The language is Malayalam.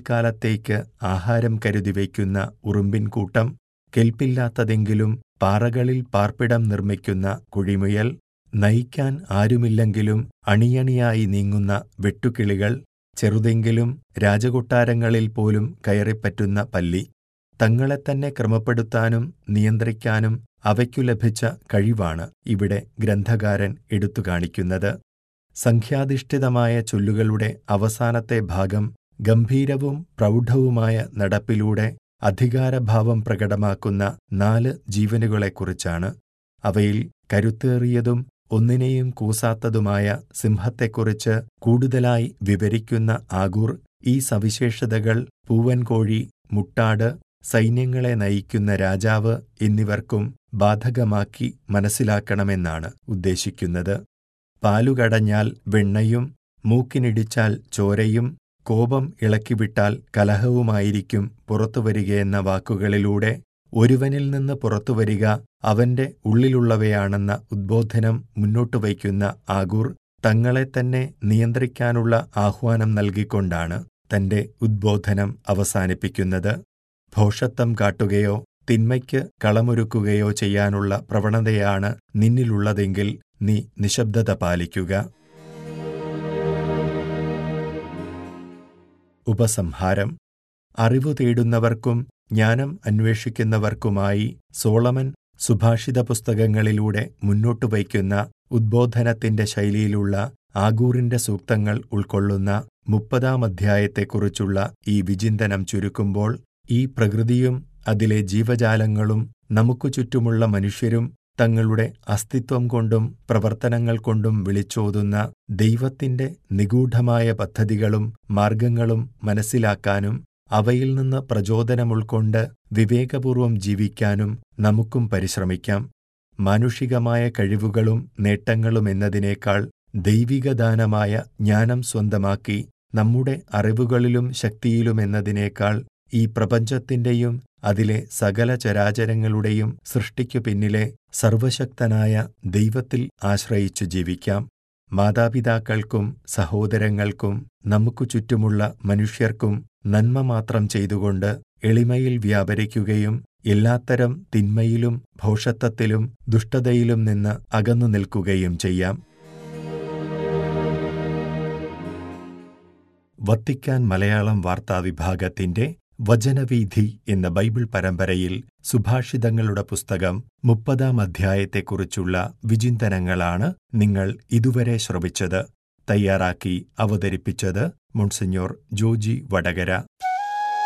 വേനൽക്കാലത്തേക്ക് ആഹാരം കരുതി വയ്ക്കുന്ന ഉറുമ്പിൻ കൂട്ടം കെൽപ്പില്ലാത്തതെങ്കിലും പാറകളിൽ പാർപ്പിടം നിർമ്മിക്കുന്ന കുഴിമുയൽ നയിക്കാൻ ആരുമില്ലെങ്കിലും അണിയണിയായി നീങ്ങുന്ന വെട്ടുകിളികൾ ചെറുതെങ്കിലും രാജകൊട്ടാരങ്ങളിൽ പോലും കയറിപ്പറ്റുന്ന പല്ലി തങ്ങളെത്തന്നെ ക്രമപ്പെടുത്താനും നിയന്ത്രിക്കാനും അവയ്ക്കു ലഭിച്ച കഴിവാണ് ഇവിടെ ഗ്രന്ഥകാരൻ എടുത്തുകാണിക്കുന്നത് സംഖ്യാധിഷ്ഠിതമായ ചൊല്ലുകളുടെ അവസാനത്തെ ഭാഗം ഗംഭീരവും പ്രൗഢവുമായ നടപ്പിലൂടെ അധികാരഭാവം പ്രകടമാക്കുന്ന നാല് ജീവനുകളെക്കുറിച്ചാണ് അവയിൽ കരുത്തേറിയതും ഒന്നിനെയും കൂസാത്തതുമായ സിംഹത്തെക്കുറിച്ച് കൂടുതലായി വിവരിക്കുന്ന ആഗൂർ ഈ സവിശേഷതകൾ പൂവൻകോഴി മുട്ടാട് സൈന്യങ്ങളെ നയിക്കുന്ന രാജാവ് എന്നിവർക്കും ബാധകമാക്കി മനസ്സിലാക്കണമെന്നാണ് ഉദ്ദേശിക്കുന്നത് പാലുകടഞ്ഞാൽ വെണ്ണയും മൂക്കിനിടിച്ചാൽ ചോരയും കോപം ഇളക്കിവിട്ടാൽ കലഹവുമായിരിക്കും പുറത്തുവരികയെന്ന വാക്കുകളിലൂടെ ഒരുവനിൽ നിന്ന് പുറത്തുവരിക അവന്റെ ഉള്ളിലുള്ളവയാണെന്ന ഉദ്ബോധനം മുന്നോട്ടു വയ്ക്കുന്ന ആഗൂർ തങ്ങളെ തന്നെ നിയന്ത്രിക്കാനുള്ള ആഹ്വാനം നൽകിക്കൊണ്ടാണ് തന്റെ ഉദ്ബോധനം അവസാനിപ്പിക്കുന്നത് ഭോഷത്വം കാട്ടുകയോ തിന്മയ്ക്ക് കളമൊരുക്കുകയോ ചെയ്യാനുള്ള പ്രവണതയാണ് നിന്നിലുള്ളതെങ്കിൽ നീ നിശബ്ദത പാലിക്കുക ഉപസംഹാരം അറിവു തേടുന്നവർക്കും ജ്ഞാനം അന്വേഷിക്കുന്നവർക്കുമായി സോളമൻ സുഭാഷിത പുസ്തകങ്ങളിലൂടെ മുന്നോട്ടു വയ്ക്കുന്ന ഉദ്ബോധനത്തിന്റെ ശൈലിയിലുള്ള ആഗൂറിന്റെ സൂക്തങ്ങൾ ഉൾക്കൊള്ളുന്ന മുപ്പതാം അധ്യായത്തെക്കുറിച്ചുള്ള ഈ വിചിന്തനം ചുരുക്കുമ്പോൾ ഈ പ്രകൃതിയും അതിലെ ജീവജാലങ്ങളും നമുക്കു ചുറ്റുമുള്ള മനുഷ്യരും തങ്ങളുടെ അസ്തിത്വം കൊണ്ടും പ്രവർത്തനങ്ങൾ കൊണ്ടും വിളിച്ചോതുന്ന ദൈവത്തിന്റെ നിഗൂഢമായ പദ്ധതികളും മാർഗങ്ങളും മനസ്സിലാക്കാനും അവയിൽ നിന്ന് പ്രചോദനം ഉൾക്കൊണ്ട് വിവേകപൂർവം ജീവിക്കാനും നമുക്കും പരിശ്രമിക്കാം മാനുഷികമായ കഴിവുകളും നേട്ടങ്ങളും എന്നതിനേക്കാൾ ദൈവികദാനമായ ജ്ഞാനം സ്വന്തമാക്കി നമ്മുടെ അറിവുകളിലും ശക്തിയിലുമെന്നതിനേക്കാൾ ഈ പ്രപഞ്ചത്തിന്റെയും അതിലെ സകല ചരാചരങ്ങളുടെയും സൃഷ്ടിക്കു പിന്നിലെ സർവശക്തനായ ദൈവത്തിൽ ആശ്രയിച്ചു ജീവിക്കാം മാതാപിതാക്കൾക്കും സഹോദരങ്ങൾക്കും നമുക്കു ചുറ്റുമുള്ള മനുഷ്യർക്കും നന്മ മാത്രം ചെയ്തുകൊണ്ട് എളിമയിൽ വ്യാപരിക്കുകയും എല്ലാത്തരം തിന്മയിലും ഭോഷത്വത്തിലും ദുഷ്ടതയിലും നിന്ന് അകന്നു നിൽക്കുകയും ചെയ്യാം വത്തിക്കാൻ മലയാളം വാർത്താ വിഭാഗത്തിന്റെ വചനവീഥി എന്ന ബൈബിൾ പരമ്പരയിൽ സുഭാഷിതങ്ങളുടെ പുസ്തകം മുപ്പതാം അധ്യായത്തെക്കുറിച്ചുള്ള വിചിന്തനങ്ങളാണ് നിങ്ങൾ ഇതുവരെ ശ്രവിച്ചത് തയ്യാറാക്കി അവതരിപ്പിച്ചത് മോൺസിഞ്ഞോർ ജോജി വടകര